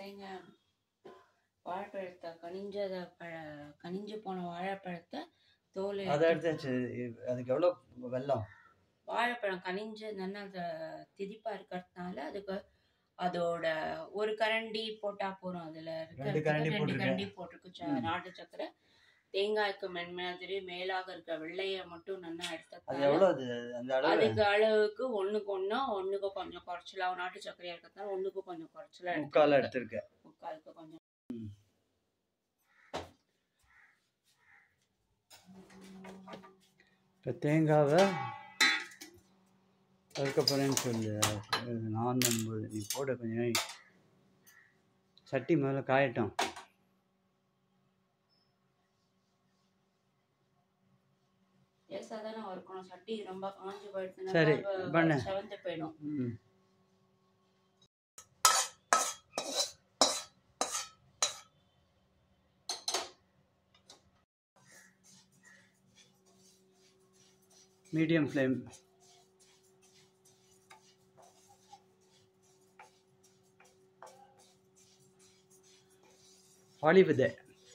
தேங்காய் வாழைப்பழத்தை கனிஞ்சத பழ கனிஞ்சு போன வாழைப்பழத்தை தோல் அதை எடுத்தாச்சு அதுக்கு எவ்வளோ வெல்லம் வாழைப்பழம் கனிஞ்சு நல்லா அந்த திதிப்பா இருக்கிறதுனால அதுக்கு அதோட ஒரு கரண்டி போட்டா போறோம் அதுல ரெண்டு இருக்கிறதுக்கு கரண்டி ரெண்டு போட்டிருக்கேன். கரண்டி போட்டிருக்கு ச- ம். நாட்டு சக்கரை தேங்காய்க்கு மென் மாதிரி மேலாக இருக்க வெள்ளைய மட்டும் நல்லா அது எடுத்ததுனால எவ்வளோ அது அந்த அளவு அதுக்கு அளவுக்கு ஒண்ணுக்கு ஒண்ணா ஒண்ணுக்கு கொஞ்சம் குறைச்சலா நாட்டு சர்க்கரையா இருக்கிறதுனால ஒண்ணுக்கு கொஞ்சம் குறைச்சலா முக்கால் எடுத்துருக்கு. எடுத்திருக்கேன் முக்காலுக்கு கொஞ்சம் இப்போ தேங்காவை அதுக்கப்புறம்னு சொல்லு அது நான் நம்புது நீ போட கொஞ்சம் நேரம் சட்டி முதல்ல காயட்டும் லேசா தானே வறுக்கணும் சட்டி ரொம்ப காஞ்சு போயிடுச்சுன்னா சரி, வ- பண்ணு. செவந்து போயிடும் ம் மீடியம் ஃப்ளேம் வாலிபதை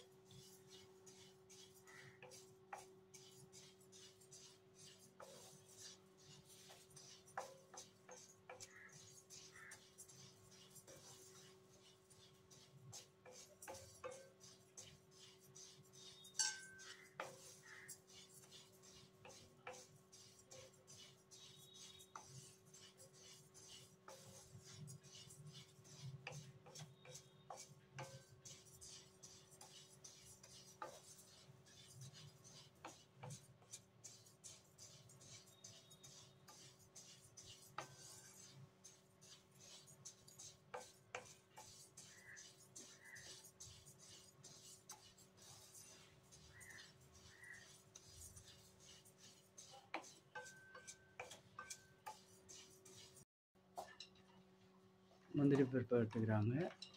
முந்திரி பருப்பு எடுத்துக்கிறாங்க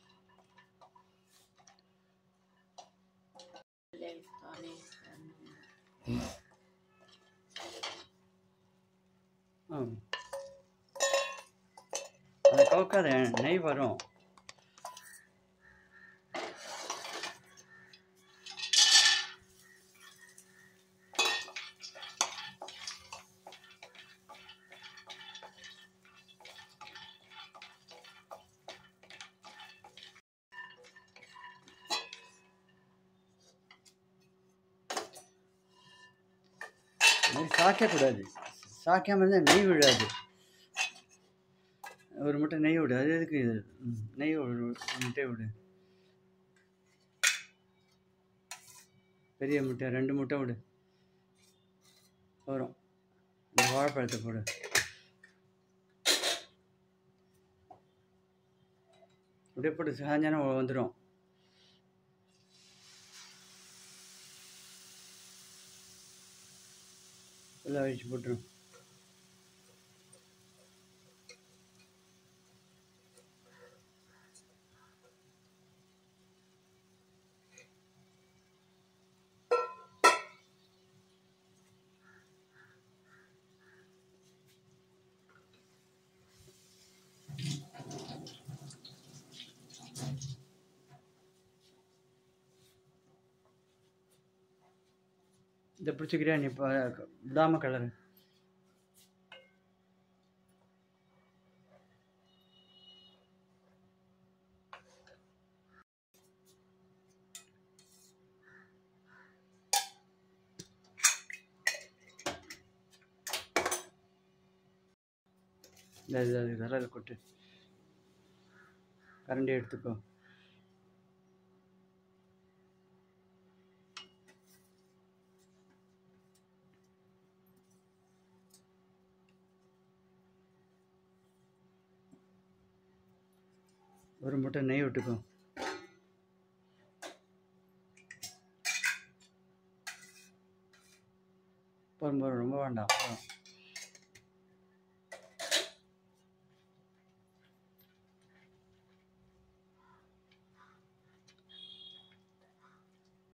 லேசா, லேசா. ஆ அதை கவுக்காத நெய் வரும் நெய் சாக்கக்கூடாது சாக்காமல் இருந்தால் நெய் விழாது ஒரு முட்டை நெய் விடு அது எதுக்கு இது ம், நெய் விடு ஒரு முட்டை விடு பெரிய முட்டை ரெண்டு முட்டை விடு வரும் இந்த வாழைப்பழத்தை போடு அப்படியே போட்டு சாயங்காலம் வந்துடும் எல்லாம் அழிச்சு போட்டுரும் இதை பிடிச்சிக்கிறியா நீ இப்போ விடாமல் கலரு இந்த இது அது கலர் கொட்டு கரண்டி எடுத்துக்கோ ஒரு முட்டை நெய் விட்டுக்கோ போதும் போதும் ரொம்ப வேண்டாம் போதும்